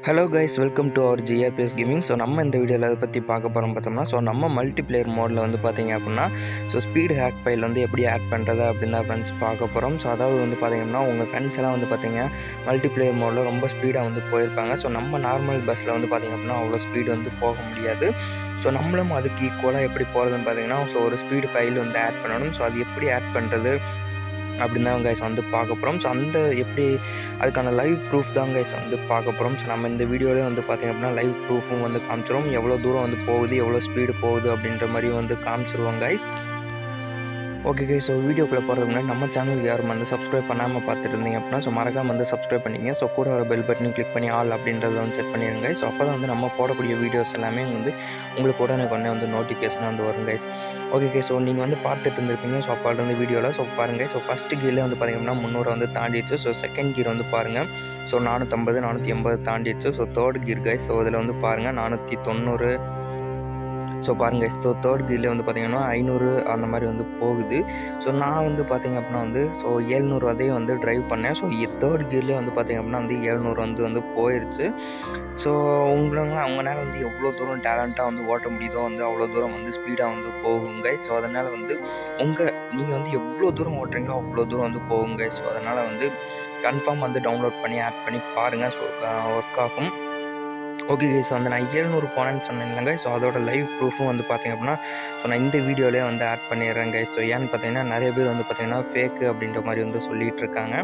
hello guys welcome to our GRPS gaming so நம்ம இந்த வீடியோவில் அதை பற்றி பார்க்க போகிறோம் பார்த்தோம்னா ஸோ நம்ம மல்டிப்ளேயர் மோடில் வந்து பார்த்தீங்க அப்படின்னா ஸோ ஸ்பீடு ஹேக் ஃபைல் வந்து எப்படி ஆட் பண்ணுறது அப்படின்னு தான் ஃப்ரெண்ட்ஸ் பார்க்க போகிறோம் ஸோ அதாவது வந்து பார்த்தீங்கன்னா உங்கள் ஃப்ரெண்ட்ஸ் எல்லாம் வந்து பார்த்தீங்க மல்டிப்ளேயர் மோடில் ரொம்ப ஸ்பீடாக வந்து போயிருப்பாங்க ஸோ நம்ம நார்மல் பஸ்ஸில் வந்து பார்த்தீங்க அப்படின்னா அவ்வளோ ஸ்பீடு வந்து போக முடியாது ஸோ நம்மளும் அதுக்கு ஈக்குவலாக எப்படி போகிறதுன்னு பார்த்தீங்கன்னா ஸோ ஒரு ஸ்பீடு ஃபைல் வந்து ஆட் பண்ணணும் ஸோ அது எப்படி ஆட் பண்ணுறது அப்படின்னு தான் கைஸ் வந்து பார்க்க போகிறோம் ஸோ அந்த எப்படி அதுக்கான லைவ் ப்ரூஃப் தான் கைஸ் வந்து பார்க்க போகிறோம் ஸோ நம்ம இந்த வீடியோலேயே வந்து பார்த்திங்க அப்படின்னா லைவ் ப்ரூஃபும் வந்து காமிச்சிரும் எவ்வளோ தூரம் வந்து போகுது எவ்வளோ ஸ்பீடு போகுது அப்படின்ற மாதிரி வந்து காமிச்சிருவோம் கைஸ் ஓகே கை ஸோ வீடியோக்குள்ளே போகிறதுக்கு முன்னாடி நம்ம சேனலுக்கு யாரும் வந்து சப்ஸ்கிரைப் பண்ணாமல் பார்த்துட்டு இருந்தீங்க அப்படின்னா ஸோ மறக்காம வந்து சப்ஸ்கிரைப் பண்ணிங்க ஸோ கூட வர பெல் பட்டனையும் கிளிக் பண்ணி ஆல் அப்படின்றத வந்து செட் பண்ணிடுங்க ஸோ அப்போ தான் வந்து நம்ம போடக்கூடிய வீடியோஸ் எல்லாமே வந்து உங்களுக்கு உடனே உடனே வந்து நோட்டிஃபிகேஷன் வந்து வரும் கைஸ் ஓகே கே ஸோ நீங்கள் வந்து பார்த்துட்டு இருந்திருப்பீங்க ஸோ அப்போ வந்து வீடியோவில் ஸோ பாருங்கள் ஸோ ஃபஸ்ட்டு கீரில் வந்து பார்த்தீங்கன்னா முந்நூறு வந்து தாண்டிடுச்சு ஸோ செகண்ட் கீர் வந்து பாருங்கள் ஸோ நானூற்றம்பது நானூற்றி எண்பது தாண்டிடுச்சு so third gear guys so இதில் வந்து பாருங்கள் நானூற்றி தொண்ணூறு ஸோ பாருங்கள் ஸோ தேர்ட் கீர்லேயே வந்து பார்த்திங்கன்னா ஐநூறு அந்த மாதிரி வந்து போகுது ஸோ நான் வந்து பார்த்திங்க அப்படின்னா வந்து ஸோ ஏழ்நூறு வதையும் வந்து ட்ரைவ் பண்ணேன் ஸோ தேர்ட் கீர்லேயே வந்து பார்த்திங்க அப்படின்னா வந்து ஏழ்நூறு வந்து வந்து போயிடுச்சு ஸோ உங்களுக்கு அவங்களால வந்து எவ்வளோ தூரம் டேலண்ட்டாக வந்து ஓட்ட முடியுதோ வந்து அவ்வளோ தூரம் வந்து ஸ்பீடாக வந்து போகுங்க ஸோ அதனால் வந்து உங்கள் நீங்கள் வந்து எவ்வளோ தூரம் ஓட்டுறீங்களோ அவ்வளோ தூரம் வந்து போகுங்க ஸோ அதனால் வந்து கன்ஃபார்ம் வந்து டவுன்லோட் பண்ணி ஆட் பண்ணி பாருங்கள் ஸோ ஒர்க் ஆகும் ஓகே ஸோ வந்து நான் ஏழ்நூறு போனேன்னு சொன்னேன் இல்லைங்க ஸோ அதோட லைவ் ப்ரூஃபும் வந்து பார்த்திங்க அப்படின்னா ஸோ நான் இந்த வீடியோலேயே வந்து ஆட் பண்ணிடுறேங்க ஸோ ஏன்னு பார்த்தீங்கன்னா நிறைய பேர் வந்து பார்த்திங்கன்னா ஃபேக்கு அப்படின்ற மாதிரி வந்து சொல்லிகிட்டு இருக்காங்க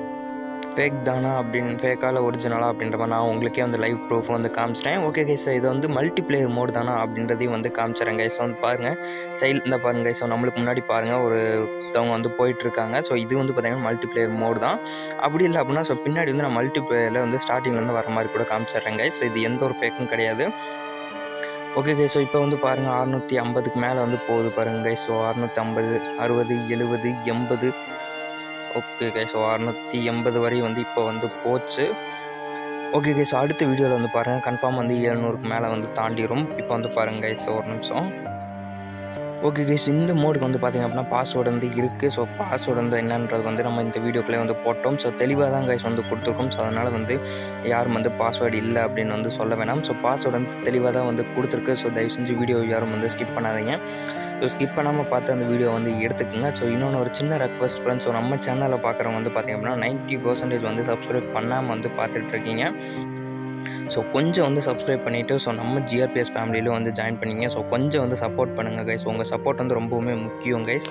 ஃபேக் தானா அப்படின்னு ஃபேக்கால ஒரிஜினலா அப்படின்ற மாதிரி நான் உங்களுக்கே வந்து லைவ் ப்ரூஃப் வந்து காமிச்சிட்டேன் ஓகே கைஸ் இது வந்து மல்டிப்ளேயர் மோட் தானா அப்படின்றதையும் வந்து காமிச்சிடறேன் கைஸ் வந்து பாருங்கள் சைல் இந்த பாருங்கள் ஸோ நம்மளுக்கு முன்னாடி பாருங்கள் ஒரு அவங்க வந்து போயிட்டுருக்காங்க ஸோ இது வந்து பார்த்திங்கன்னா மல்டிப்ளேயர் மோட் தான் அப்படி இல்லை அப்படின்னா ஸோ பின்னாடி வந்து நான் மல்டிப்ளேயரில் வந்து ஸ்டார்டிங்லேருந்து வர மாதிரி கூட காமிச்சிட்றேன் கைஸ் ஸோ இது எந்த ஒரு ஃபேக்கும் கிடையாது ஓகே கை ஸோ இப்போ வந்து பாருங்கள் அறுநூற்றி ஐம்பதுக்கு மேலே வந்து போகுது பாருங்கள் கை ஸோ அறுநூற்றி ஐம்பது அறுபது எழுபது எண்பது ஓகே கை ஸோ அறுநூற்றி எண்பது வரை வந்து இப்போ வந்து போச்சு ஓகே கை ஸோ அடுத்த வீடியோவில் வந்து பாருங்கள் கன்ஃபார்ம் வந்து ஏழ்நூறுக்கு மேலே வந்து தாண்டிடும் இப்போ வந்து பாருங்கள் கைஸ் ஒரு நிமிஷம் ஓகே கைஸ் இந்த மோடுக்கு வந்து பார்த்திங்க அப்படின்னா பாஸ்வேர்டு வந்து இருக்குது ஸோ பாஸ்வேர்டு வந்து என்னன்றது வந்து நம்ம இந்த வீடியோக்குள்ளே வந்து போட்டோம் ஸோ தெளிவாக தான் கைஸ் வந்து கொடுத்துருக்கோம் ஸோ அதனால் வந்து யாரும் வந்து பாஸ்வேர்டு இல்லை அப்படின்னு வந்து சொல்ல வேணாம் ஸோ பாஸ்வேர்டு வந்து தெளிவாக தான் வந்து கொடுத்துருக்கு ஸோ தயவு செஞ்சு வீடியோ யாரும் வந்து ஸ்கிப் பண்ணாதீங்க ஸோ ஸ்கிப் பண்ணாமல் பார்த்து அந்த வீடியோ வந்து எடுத்துக்கோங்க ஸோ இன்னொன்று ஒரு சின்ன ரெக்வஸ்ட் ஃப்ரெண்ட்ஸ் ஸோ நம்ம சேனலில் பார்க்குறவங்க வந்து பார்த்திங்க அப்படின்னா நைன்ட்டி பர்சன்டேஜ் வந்து சப்ஸ்கிரைப் பண்ணாமல் வந்து பார்த்துட்ருக்கீங்க ஸோ கொஞ்சம் வந்து சப்ஸ்கிரைப் பண்ணிவிட்டு ஸோ நம்ம ஜிஆர்பிஎஸ் ஃபேமிலியிலும் வந்து ஜாயின் பண்ணிங்க ஸோ கொஞ்சம் வந்து சப்போர்ட் பண்ணுங்கள் கைஸ் உங்கள் சப்போர்ட் வந்து ரொம்பவுமே முக்கியம் கைஸ்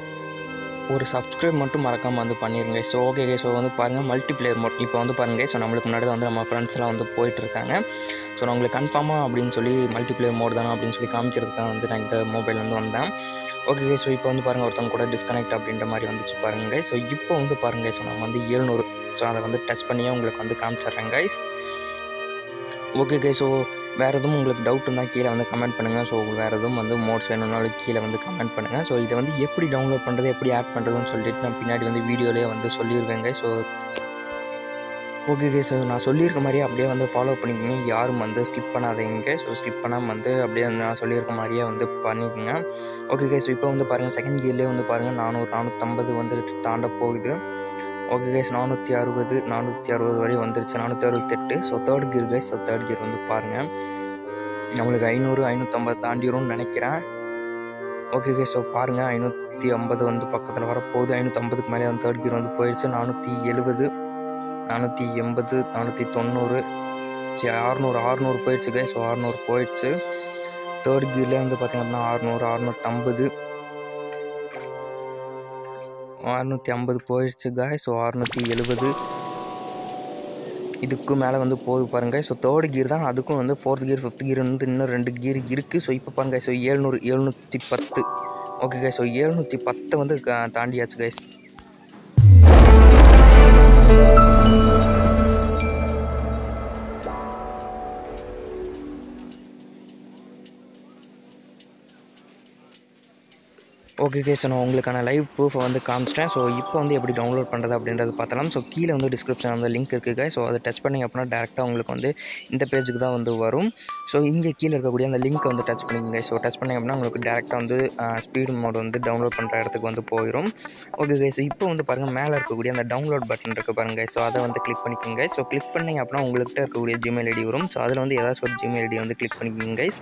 ஒரு சப்ஸ்கிரைப் மட்டும் மறக்காமல் வந்து பண்ணிடுங்க ஸோ ஓகே ஸோ வந்து பாருங்கள் மல்டிப்ளேயர் மோட் இப்போ வந்து பாருங்கள் ஸோ நம்மளுக்கு முன்னாடி வந்து நம்ம ஃப்ரெண்ட்ஸ்லாம் வந்து போயிட்டுருக்காங்க ஸோ நான் உங்களுக்கு கன்ஃபார்மாக அப்படின்னு சொல்லி மல்டிப்ளேயர் மோட் தானே அப்படின்னு சொல்லி காமிக்கிறதுக்காக வந்து நான் இந்த மொபைல் வந்து வந்தேன் ஓகே ஸோ இப்போ வந்து பாருங்கள் ஒருத்தவங்க கூட டிஸ்கனெக்ட் அப்படின்ற மாதிரி வந்துச்சு பாருங்கள் ஸோ இப்போ வந்து பாருங்கள் ஸோ நான் வந்து ஏழ்நூறு ஸோ அதை வந்து டச் பண்ணியே உங்களுக்கு வந்து காமிச்சிட்றேன் கைஸ் ஓகே கை ஸோ வேறு எதுவும் உங்களுக்கு டவுட் இருந்தால் கீழே வந்து கமெண்ட் பண்ணுங்கள் ஸோ வேறு எதுவும் வந்து மோட்ஸ் வேணும்னாலும் கீழே வந்து கமெண்ட் பண்ணுங்கள் ஸோ இதை வந்து எப்படி டவுன்லோட் பண்ணுறது எப்படி ஆட் பண்ணுறதுன்னு சொல்லிட்டு நான் பின்னாடி வந்து வீடியோலேயே வந்து சொல்லியிருவேங்க ஸோ ஓகே கே ஸோ நான் சொல்லியிருக்க மாதிரியே அப்படியே வந்து ஃபாலோ பண்ணிக்கோங்க யாரும் வந்து ஸ்கிப் பண்ணாதீங்க ஸோ ஸ்கிப் பண்ணாமல் வந்து அப்படியே நான் சொல்லியிருக்க மாதிரியே வந்து பண்ணிக்கோங்க ஓகே கே ஸோ இப்போ வந்து பாருங்கள் செகண்ட் கியர்லேயே வந்து பாருங்கள் நானூறு நானூற்றம்பது வந்து தாண்ட போகுது ஓகே கைஸ் நானூற்றி அறுபது நானூற்றி அறுபது வரை வந்துருச்சு நானூற்றி அறுபத்தெட்டு so third gear guys so third gear வந்து பாருங்கள் நம்மளுக்கு ஐநூறு ஐநூற்றம்பது தாண்டிடும்னு நினைக்கிறேன் ஓகே கைஸ் ஸோ பாருங்கள் ஐநூற்றி ஐம்பது வந்து பக்கத்தில் வரப்போகுது ஐநூற்றம்பதுக்கு மேலே வந்து தேர்ட் கியர் வந்து போயிடுச்சு நானூற்றி எழுபது நானூற்றி எண்பது நானூற்றி தொண்ணூறு சரி அறநூறு அறநூறு போயிடுச்சு கைஸ் ஸோ அறநூறு போயிடுச்சு தேர்ட் கியர்லேயே வந்து பார்த்திங்க அப்படின்னா அறநூறு அறநூற்றம்பது அறநூற்றி ஐம்பது போயிடுச்சு காய் ஸோ அறநூற்றி எழுபது இதுக்கு மேலே வந்து போகுது பாருங்கள் ஸோ தேர்ட் கியர் தான் அதுக்கும் வந்து ஃபோர்த் கியர் ஃபிஃப்த் கியர் வந்து இன்னும் ரெண்டு கியர் இருக்குது ஸோ இப்போ பாருங்கள் ஸோ ஏழ்நூறு எழுநூற்றி பத்து ஓகே கைஸ் ஸோ எழுநூற்றி பத்தை வந்து தாண்டியாச்சு கைஸ் ஓகே கே ஸோ நான் உங்களுக்கான லைவ் ப்ரூஃபை வந்து காமிச்சிட்டேன் ஸோ இப்போ வந்து எப்படி டவுன்லோட் பண்ணுறது அப்படின்றது பார்த்தலாம் ஸோ கீழே வந்து டிஸ்கிரிப்ஷன் வந்து லிங்க் இருக்குது ஸோ அதை டச் பண்ணிங்க அப்படின்னா டேரெக்டாக உங்களுக்கு வந்து இந்த பேஜுக்கு தான் வந்து வரும் ஸோ இங்கே கீழே இருக்கக்கூடிய அந்த லிங்க்கை வந்து டச் பண்ணிக்கங்க ஸோ டச் பண்ணிங்க அப்படின்னா உங்களுக்கு டேரெக்டாக வந்து ஸ்பீடு மோட் வந்து டவுன்லோட் பண்ணுற இடத்துக்கு வந்து போயிடும் ஓகே கே ஸோ இப்போ வந்து பாருங்கள் மேலே இருக்கக்கூடிய அந்த டவுன்லோட் பட்டன் இருக்குது பாருங்கள் ஸோ அதை வந்து கிளிக் பண்ணிக்கோங்க ஸோ கிளிக் பண்ணிங்க அப்படின்னா உங்கள்கிட்ட இருக்கக்கூடிய ஜிமெயில் ஐடி வரும் ஸோ அதில் வந்து ஏதாச்சும் ஒரு ஜிமெயில் ஐடி வந்து கிளிக் பண்ணிக்கோங்க கைஸ்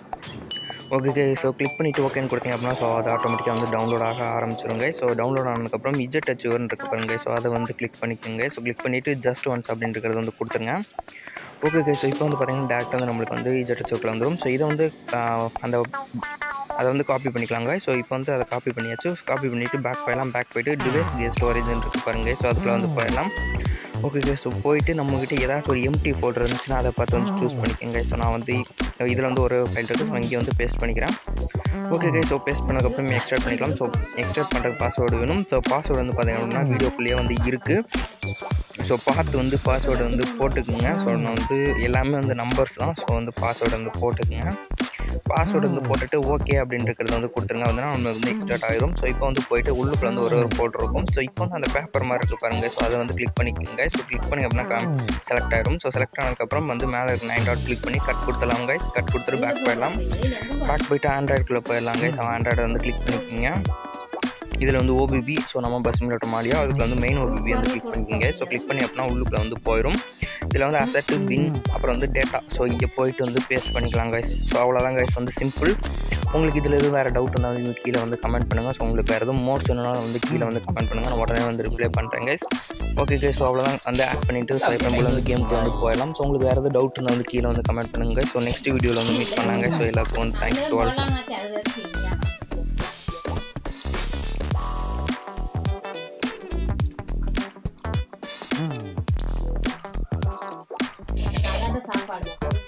ஓகே ஸோ கிளிக் பண்ணிவிட்டு ஓகேன்னு கொடுத்தீங்க அப்படின்னா ஸோ அது ஆட்டோமேட்டிக்காக வந்து டவுன்லோட் ஆக ஆரம்பிச்சிருங்க ஸோ டவுன்லோட் ஆனதுக்கப்புறம் இஜெட் அச்சுவர்னு இருக்கு பாருங்க ஸோ அதை வந்து கிளிக் பண்ணிக்கோங்க ஸோ கிளிக் பண்ணிவிட்டு ஜஸ்ட் ஒன்ஸ் அப்படின்றது வந்து கொடுத்துருங்க ஓகே ஸோ இப்போ வந்து பார்த்தீங்கன்னா டேரெக்டாக வந்து நம்மளுக்கு வந்து இஜெட் அச்சுவர்க்கில் வந்துடும் ஸோ இதை வந்து ஆஹ், அந்த அதை வந்து காப்பி பண்ணிக்கலாங்க ஸோ இப்போ வந்து அதை காப்பி பண்ணியாச்சு காப்பி பண்ணிவிட்டு பேக் போயிடலாம் பேக் போயிட்டு டிவைஸ் கே ஸ்டோரேஜ்னு இருக்கு பாருங்க ஸோ அதுக்குள்ள வந்து போயிடலாம் ஓகே ஸோ போயிட்டு நம்மக்கிட்ட ஏதாச்சும் ஒரு எம்டி ஃபோல்டர் இருந்துச்சுன்னா அதை பார்த்து வந்து சூஸ் பண்ணிக்கோங்க ஸோ நான் வந்து இதில் வந்து ஒரு ஃபைல் இருக்குது ஸோ இங்கே வந்து பேஸ்ட் பண்ணிக்கிறேன் ஓகே ஸோ பேஸ்ட் பண்ணதுக்கப்புறம் எக்ஸ்ட்ராக்ட் பண்ணிக்கலாம் ஸோ எக்ஸ்ட்ராக்ட் பண்ணுறதுக்கு பாஸ்வேர்டு வேணும் ஸோ பாஸ்வேர்டு வந்து பார்த்தீங்க அப்படின்னா வீடியோக்குள்ளேயே வந்து இருக்குது ஸோ பார்த்து வந்து பாஸ்வேர்டு வந்து போட்டுக்குங்க ஸோ நான் வந்து எல்லாமே வந்து நம்பர்ஸ் தான் ஸோ வந்து பாஸ்வேர்டு வந்து போட்டுக்குங்க பாஸ்வேர்டு வந்து போட்டுட்டு ஓகே அப்படின்றது வந்து கொடுத்துருங்க வந்து நம்ம வந்து எக்ஸ்ட்ராக்ட் ஆயிரும் ஸோ இப்போ வந்து போயிட்டு உள்ளுக்குள்ள வந்து ஒரு ஒரு ஃபோல்டர் இருக்கும் ஸோ இப்போ வந்து அந்த பேப்பர் மாதிரி இருக்குது பாருங்கள் ஸோ அதை வந்து கிளிக் பண்ணிக்கோங்க ஸோ கிளிக் பண்ணி அப்படின்னா செலக்ட் ஆயிரும் ஸோ செலக்ட் ஆனதுக்கப்புறம் வந்து மேலே இருக்க நைன் டாட் கிளிக் பண்ணி கட் கொடுத்துலாம் கைஸ் கட் கொடுத்துட்டு பேக் போயிடலாம் பேக் போயிட்டு ஆண்ட்ராய்டுக்குள்ளே போயிடலாம் கைஸ் ஆண்ட்ராய்டை வந்து கிளிக் பண்ணிக்கோங்க இதில் வந்து ஓபிபி ஸோ நம்ம பஸ் மில்லட்ட மாதிரியா அதுக்குள்ள வந்து மெயின் ஓபிபி வந்து கிளிக் பண்ணிக்கோங்க ஸோ கிளிக் பண்ணி அப்படின்னா உள்ளுக்குள்ள வந்து போயிடும் இதில் வந்து அசட்டு பின் அப்புறம் வந்து டேட்டா ஸோ இங்கே போயிட்டு வந்து பேஸ்ட் பண்ணிக்கலாம் கைஸ் ஸோ அவ்வளோதான் கைஸ் வந்து சிம்பிள் உங்களுக்கு இதில் எதுவும் வேறு டவுட் இருந்தாலும் நீங்கள் கீழே வந்து கமெண்ட் பண்ணுங்கள் ஸோ உங்களுக்கு வேறு எதுவும் மோர் சொன்னாலும் வந்து கீழே வந்து கமெண்ட் பண்ணுங்கள் நான் உடனே வந்து ரிப்ளை பண்ணுறேன் கைஸ் ஓகே கைஸ் ஸோ அவ்வளோதான் வந்து ஆட் பண்ணிவிட்டு ஸோ இப்போ வந்து கேமுக்கு வந்து போயிடலாம் ஸோ உங்களுக்கு வேறு எதாவது டவுட் இருந்தால் வந்து கீழே வந்து கமெண்ட் பண்ணுங்கள் ஸோ நெக்ஸ்ட் வீடியோவில் வந்து மீட் பண்ணாங்க ஸோ எல்லாத்துக்கும் வந்து தேங்க்யூ ஆல் சாப்பாடு